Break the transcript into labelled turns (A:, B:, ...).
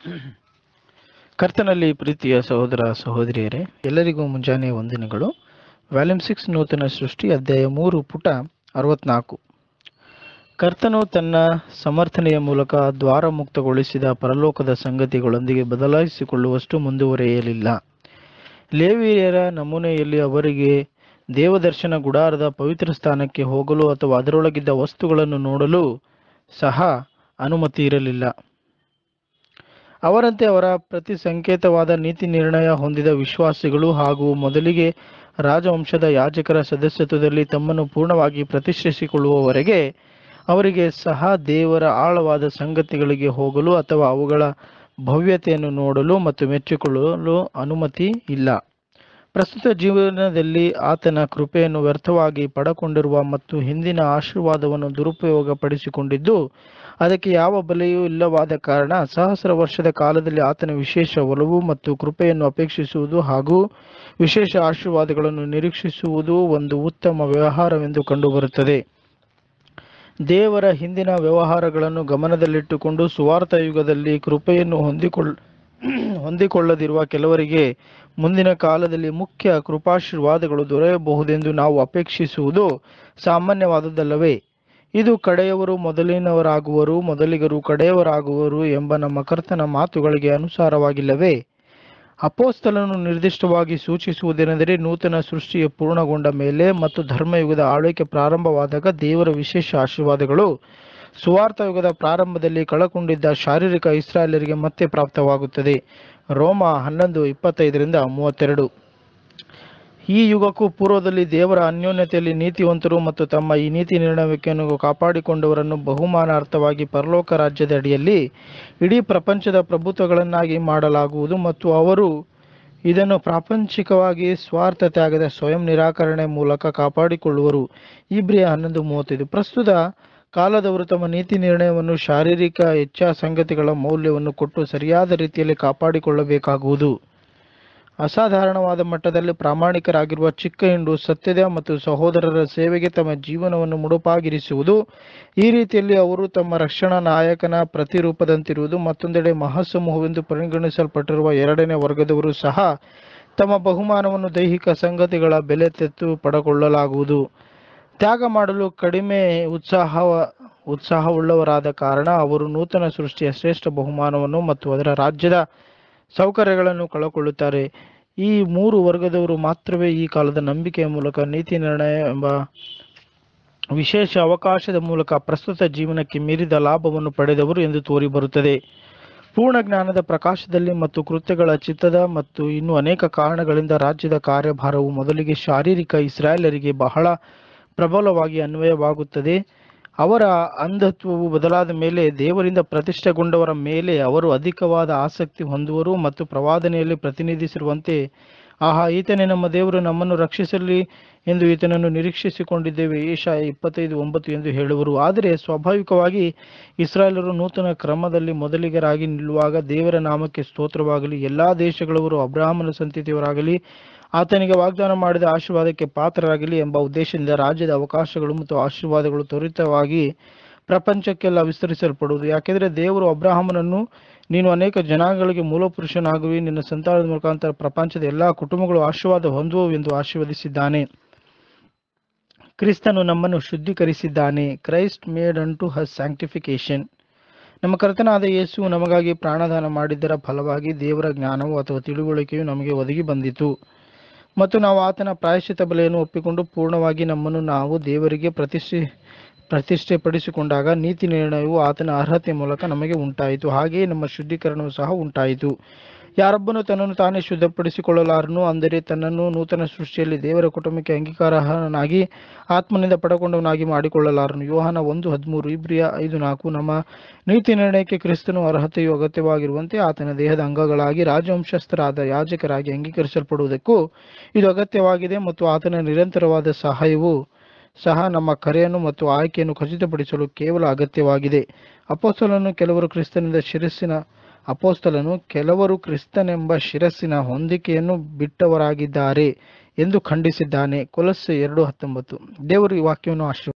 A: ಕರ್ತನಲ್ಲಿ ಪ್ರೀತಿಯ ಸಹೋದರ ಸಹೋದರಿಯರೇ ಎಲ್ಲರಿಗೂ ಮುಂಜಾನೆ ವಂದನೆಗಳು ವ್ಯಾಲ್ಯೂಮ್ ಸಿಕ್ಸ್ ನೂತನ ಸೃಷ್ಟಿ ಅಧ್ಯಾಯ ಮೂರು ಪುಟ ಅರವತ್ನಾಲ್ಕು ಕರ್ತನು ತನ್ನ ಸಮರ್ಥನೆಯ ಮೂಲಕ ದ್ವಾರ ಮುಕ್ತಗೊಳಿಸಿದ ಪರಲೋಕದ ಸಂಗತಿಗಳೊಂದಿಗೆ ಬದಲಾಯಿಸಿಕೊಳ್ಳುವಷ್ಟು ಮುಂದುವರಿಯಲಿಲ್ಲ ಲೇವಿಯರ ನಮೂನೆಯಲ್ಲಿ ಅವರಿಗೆ ದೇವದರ್ಶನ ಗುಡಾರದ ಪವಿತ್ರ ಸ್ಥಾನಕ್ಕೆ ಹೋಗಲು ಅಥವಾ ಅದರೊಳಗಿದ್ದ ವಸ್ತುಗಳನ್ನು ನೋಡಲು ಸಹ ಅನುಮತಿ ಇರಲಿಲ್ಲ ಅವರಂತೆ ಅವರ ಪ್ರತಿ ಸಂಕೇತವಾದ ನೀತಿ ನಿರ್ಣಯ ಹೊಂದಿದ ವಿಶ್ವಾಸಿಗಳು ಹಾಗೂ ಮೊದಲಿಗೆ ರಾಜವಂಶದ ಯಾಜಕರ ಸದಸ್ಯತ್ವದಲ್ಲಿ ತಮ್ಮನ್ನು ಪೂರ್ಣವಾಗಿ ಪ್ರತಿಷ್ಠಿಸಿಕೊಳ್ಳುವವರೆಗೆ ಅವರಿಗೆ ಸಹ ದೇವರ ಆಳವಾದ ಸಂಗತಿಗಳಿಗೆ ಹೋಗಲು ಅಥವಾ ಅವುಗಳ ಭವ್ಯತೆಯನ್ನು ನೋಡಲು ಮತ್ತು ಮೆಚ್ಚಿಕೊಳ್ಳಲು ಅನುಮತಿ ಇಲ್ಲ ಪ್ರಸ್ತುತ ಜೀವನದಲ್ಲಿ ಆತನ ಕೃಪೆಯನ್ನು ವ್ಯರ್ಥವಾಗಿ ಪಡಕೊಂಡಿರುವ ಮತ್ತು ಹಿಂದಿನ ಆಶೀರ್ವಾದವನ್ನು ದುರುಪಯೋಗಪಡಿಸಿಕೊಂಡಿದ್ದು ಅದಕ್ಕೆ ಯಾವ ಬೆಲೆಯೂ ಇಲ್ಲವಾದ ಕಾರಣ ಸಹಸ್ರ ವರ್ಷದ ಕಾಲದಲ್ಲಿ ಆತನ ವಿಶೇಷ ಒಲವು ಮತ್ತು ಕೃಪೆಯನ್ನು ಅಪೇಕ್ಷಿಸುವುದು ಹಾಗೂ ವಿಶೇಷ ಆಶೀರ್ವಾದಗಳನ್ನು ನಿರೀಕ್ಷಿಸುವುದು ಒಂದು ಉತ್ತಮ ವ್ಯವಹಾರವೆಂದು ಕಂಡುಬರುತ್ತದೆ ದೇವರ ಹಿಂದಿನ ವ್ಯವಹಾರಗಳನ್ನು ಗಮನದಲ್ಲಿಟ್ಟುಕೊಂಡು ಸುವಾರ್ಥ ಯುಗದಲ್ಲಿ ಕೃಪೆಯನ್ನು ಹೊಂದಿಕೊಳ್ಳ ಹೊಂದಿಕೊಳ್ಳದಿರುವ ಕೆಲವರಿಗೆ ಮುಂದಿನ ಕಾಲದಲ್ಲಿ ಮುಖ್ಯ ಕೃಪಾಶೀರ್ವಾದಗಳು ದೊರೆಯಬಹುದೆಂದು ನಾವು ಅಪೇಕ್ಷಿಸುವುದು ಸಾಮಾನ್ಯವಾದದ್ದಲ್ಲವೇ ಇದು ಕಡೆಯವರು ಮೊದಲಿನವರಾಗುವರು ಮೊದಲಿಗರು ಕಡೆಯವರಾಗುವರು ಎಂಬ ನಮ್ಮ ಕರ್ತನ ಮಾತುಗಳಿಗೆ ಅನುಸಾರವಾಗಿಲ್ಲವೇ ಅಪೋಸ್ತಲನು ನಿರ್ದಿಷ್ಟವಾಗಿ ಸೂಚಿಸುವುದೇನೆಂದರೆ ನೂತನ ಸೃಷ್ಟಿಯ ಪೂರ್ಣಗೊಂಡ ಮೇಲೆ ಮತ್ತು ಧರ್ಮಯುಗದ ಆಳ್ವಿಕೆ ಪ್ರಾರಂಭವಾದಾಗ ದೇವರ ವಿಶೇಷ ಆಶೀರ್ವಾದಗಳು ಸುವಾರ್ಥ ಯುಗದ ಪ್ರಾರಂಭದಲ್ಲಿ ಕಳಕೊಂಡಿದ್ದ ಶಾರೀರಿಕ ಇಸ್ರಾಯೇಲರಿಗೆ ಮತ್ತೆ ಪ್ರಾಪ್ತವಾಗುತ್ತದೆ ರೋಮ ಹನ್ನೊಂದು ಇಪ್ಪತ್ತೈದರಿಂದ ಮೂವತ್ತೆರಡು ಈ ಯುಗಕ್ಕೂ ಪೂರ್ವದಲ್ಲಿ ದೇವರ ಅನ್ಯೋನ್ಯತೆಯಲ್ಲಿ ನೀತಿವಂತರು ಮತ್ತು ತಮ್ಮ ಈ ನೀತಿ ನಿರ್ಣಯವನ್ನು ಕಾಪಾಡಿಕೊಂಡವರನ್ನು ಬಹುಮಾನಾರ್ಥವಾಗಿ ಪರಲೋಕ ರಾಜ್ಯದ ಅಡಿಯಲ್ಲಿ ಇಡೀ ಪ್ರಪಂಚದ ಪ್ರಭುತ್ವಗಳನ್ನಾಗಿ ಮಾಡಲಾಗುವುದು ಮತ್ತು ಅವರು ಇದನ್ನು ಪ್ರಾಪಂಚಿಕವಾಗಿ ಸ್ವಾರ್ಥ ತ್ಯಾಗದ ಸ್ವಯಂ ನಿರಾಕರಣೆ ಮೂಲಕ ಕಾಪಾಡಿಕೊಳ್ಳುವರು ಇಬ್ರಿಯ ಹನ್ನೊಂದು ಮೂವತ್ತೈದು ಪ್ರಸ್ತುತ ಕಾಲದವರು ತಮ್ಮ ನೀತಿ ನಿರ್ಣಯವನ್ನು ಶಾರೀರಿಕ ಇಚ್ಛಾ ಸಂಗತಿಗಳ ಮೌಲ್ಯವನ್ನು ಕೊಟ್ಟು ಸರಿಯಾದ ರೀತಿಯಲ್ಲಿ ಕಾಪಾಡಿಕೊಳ್ಳಬೇಕಾಗುವುದು ಅಸಾಧಾರಣವಾದ ಮಟ್ಟದಲ್ಲಿ ಪ್ರಾಮಾಣಿಕರಾಗಿರುವ ಚಿಕ್ಕ ಹಿಂಡು ಸತ್ಯದ ಮತ್ತು ಸಹೋದರರ ಸೇವೆಗೆ ತಮ್ಮ ಜೀವನವನ್ನು ಮುಡುಪಾಗಿರಿಸುವುದು ಈ ರೀತಿಯಲ್ಲಿ ಅವರು ತಮ್ಮ ರಕ್ಷಣಾ ನಾಯಕನ ಪ್ರತಿರೂಪದಂತಿರುವುದು ಮತ್ತೊಂದೆಡೆ ಮಹಾಸಮೂಹವೆಂದು ಪರಿಗಣಿಸಲ್ಪಟ್ಟಿರುವ ಎರಡನೇ ವರ್ಗದವರು ಸಹ ತಮ್ಮ ಬಹುಮಾನವನ್ನು ದೈಹಿಕ ಸಂಗತಿಗಳ ಬೆಲೆ ತೆತ್ತು ಪಡಕೊಳ್ಳಲಾಗುವುದು ತ್ಯಾಗ ಮಾಡಲು ಕಡಿಮೆ ಉತ್ಸಾಹ ಉತ್ಸಾಹವುಳ್ಳವರಾದ ಕಾರಣ ಅವರು ನೂತನ ಸೃಷ್ಟಿಯ ಶ್ರೇಷ್ಠ ಬಹುಮಾನವನ್ನು ಮತ್ತು ಅದರ ರಾಜ್ಯದ ಸೌಕರ್ಯಗಳನ್ನು ಕಳಕೊಳ್ಳುತ್ತಾರೆ ಈ ಮೂರು ವರ್ಗದವರು ಮಾತ್ರವೇ ಈ ಕಾಲದ ನಂಬಿಕೆಯ ಮೂಲಕ ನೀತಿ ನಿರ್ಣಯ ಎಂಬ ವಿಶೇಷ ಅವಕಾಶದ ಮೂಲಕ ಪ್ರಸ್ತುತ ಜೀವನಕ್ಕೆ ಮೀರಿದ ಲಾಭವನ್ನು ಪಡೆದವರು ಎಂದು ತೋರಿಬರುತ್ತದೆ ಪೂರ್ಣ ಜ್ಞಾನದ ಪ್ರಕಾಶದಲ್ಲಿ ಮತ್ತು ಕೃತ್ಯಗಳ ಚಿತ್ತದ ಮತ್ತು ಇನ್ನೂ ಅನೇಕ ಕಾರಣಗಳಿಂದ ರಾಜ್ಯದ ಕಾರ್ಯಭಾರವು ಮೊದಲಿಗೆ ಶಾರೀರಿಕ ಇಸ್ರಾಯೇಲರಿಗೆ ಬಹಳ ಪ್ರಬಲವಾಗಿ ಅನ್ವಯವಾಗುತ್ತದೆ ಅವರ ಅಂಧತ್ವವು ಬದಲಾದ ಮೇಲೆ ದೇವರಿಂದ ಪ್ರತಿಷ್ಠೆಗೊಂಡವರ ಮೇಲೆ ಅವರು ಅಧಿಕವಾದ ಆಸಕ್ತಿ ಹೊಂದುವರು ಮತ್ತು ಪ್ರವಾದನೆಯಲ್ಲಿ ಪ್ರತಿನಿಧಿಸಿರುವಂತೆ ಆಹಾ ಈತನೇ ನಮ್ಮ ದೇವರು ನಮ್ಮನ್ನು ರಕ್ಷಿಸಲಿ ಎಂದು ಈತನನ್ನು ನಿರೀಕ್ಷಿಸಿಕೊಂಡಿದ್ದೇವೆ ಏಷ ಇಪ್ಪತ್ತೈದು ಒಂಬತ್ತು ಎಂದು ಹೇಳುವರು ಆದರೆ ಸ್ವಾಭಾವಿಕವಾಗಿ ಇಸ್ರಾಯೇಲರು ನೂತನ ಕ್ರಮದಲ್ಲಿ ಮೊದಲಿಗರಾಗಿ ನಿಲ್ಲುವಾಗ ದೇವರ ನಾಮಕ್ಕೆ ಸ್ತೋತ್ರವಾಗಲಿ ಎಲ್ಲಾ ದೇಶಗಳವರು ಅಬ್ರಾಹ್ಮನ ಸಂತತಿಯವರಾಗಲಿ ಆತನಿಗೆ ವಾಗ್ದಾನ ಮಾಡಿದ ಆಶೀರ್ವಾದಕ್ಕೆ ಪಾತ್ರರಾಗಲಿ ಎಂಬ ಉದ್ದೇಶದಿಂದ ರಾಜ್ಯದ ಅವಕಾಶಗಳು ಮತ್ತು ಆಶೀರ್ವಾದಗಳು ತ್ವರಿತವಾಗಿ ಪ್ರಪಂಚಕ್ಕೆಲ್ಲ ವಿಸ್ತರಿಸಲ್ಪಡುವುದು ಯಾಕೆಂದರೆ ದೇವರು ಅಬ್ರಾಹಮನನ್ನು ನೀನು ಅನೇಕ ಜನಾಂಗಗಳಿಗೆ ಮೂಲಪುರುಷನಾಗುವಿ ನಿನ್ನ ಸಂತಾನದ ಮುಖಾಂತರ ಪ್ರಪಂಚದ ಎಲ್ಲಾ ಕುಟುಂಬಗಳು ಆಶೀರ್ವಾದ ಹೊಂದುವವು ಎಂದು ಆಶೀರ್ವದಿಸಿದ್ದಾನೆ ಕ್ರಿಸ್ತನು ನಮ್ಮನ್ನು ಶುದ್ಧೀಕರಿಸಿದ್ದಾನೆ Christ made unto us sanctification ನಮ್ಮ ಕರ್ತನಾದ ಯೇಸು ನಮಗಾಗಿ ಪ್ರಾಣದಾನ ಮಾಡಿದ್ದರ ಫಲವಾಗಿ ದೇವರ ಜ್ಞಾನವು ಅಥವಾ ತಿಳುವಳಿಕೆಯು ನಮಗೆ ಒದಗಿ ಬಂದಿತು ಮತ್ತು ನಾವು ಆತನ ಪ್ರಾಯಶ್ಚಿತ ಬಲೆಯನ್ನು ಒಪ್ಪಿಕೊಂಡು ಪೂರ್ಣವಾಗಿ ನಮ್ಮನ್ನು ನಾವು ದೇವರಿಗೆ ಪ್ರತಿಷ್ಠೆ ಪ್ರತಿಷ್ಠೆಪಡಿಸಿಕೊಂಡಾಗ ನೀತಿ ನಿರ್ಣಯವು ಆತನ ಅರ್ಹತೆ ಮೂಲಕ ನಮಗೆ ಉಂಟಾಯಿತು ಹಾಗೆಯೇ ನಮ್ಮ ಶುದ್ಧೀಕರಣವು ಸಹ ಉಂಟಾಯಿತು ಯಾರೊಬ್ಬನು ತನ್ನನ್ನು ತಾನೇ ಶುದ್ಧಪಡಿಸಿಕೊಳ್ಳಲಾರನು ಅಂದರೆ ತನ್ನನ್ನು ನೂತನ ಸೃಷ್ಟಿಯಲ್ಲಿ ದೇವರ ಕುಟುಂಬಕ್ಕೆ ಅಂಗೀಕಾರನಾಗಿ ಆತ್ಮನಿಂದ ಪಡಕೊಂಡವನಾಗಿ ಮಾಡಿಕೊಳ್ಳಲಾರನು ಯೋಹಾನ ಒಂದು ಹದಿಮೂರು ಇಬ್ರಿಯ ಐದು ನಾಲ್ಕು ನಮ್ಮ ನೀತಿ ನಿರ್ಣಯಕ್ಕೆ ಕ್ರಿಸ್ತನು ಅರ್ಹತೆಯು ಅಗತ್ಯವಾಗಿರುವಂತೆ ಆತನ ದೇಹದ ಅಂಗಗಳಾಗಿ ರಾಜವಂಶಸ್ಥರಾದ ಯಾಜಕರಾಗಿ ಅಂಗೀಕರಿಸಲ್ಪಡುವುದಕ್ಕೂ ಇದು ಅಗತ್ಯವಾಗಿದೆ ಮತ್ತು ಆತನ ನಿರಂತರವಾದ ಸಹಾಯವು ಸಹ ನಮ್ಮ ಕರೆಯನ್ನು ಮತ್ತು ಆಯ್ಕೆಯನ್ನು ಖಚಿತಪಡಿಸಲು ಕೇವಲ ಅಗತ್ಯವಾಗಿದೆ ಅಪೋಸ್ತಲನು ಕೆಲವರು ಕ್ರಿಸ್ತನಿಂದ ಶಿರಸ್ಸಿನ ಅಪೋಸ್ತಲನು ಕೆಲವರು ಕ್ರಿಸ್ತನೆಂಬ ಶಿರಸ್ಸಿನ ಹೊಂದಿಕೆಯನ್ನು ಬಿಟ್ಟವರಾಗಿದ್ದಾರೆ ಎಂದು ಖಂಡಿಸಿದ್ದಾನೆ ಕೊಲಸ್ಸೆ ಎರಡು ಹತ್ತೊಂಬತ್ತು ದೇವರು ಈ ವಾಕ್ಯವನ್ನು ಆಶೀರ್ವ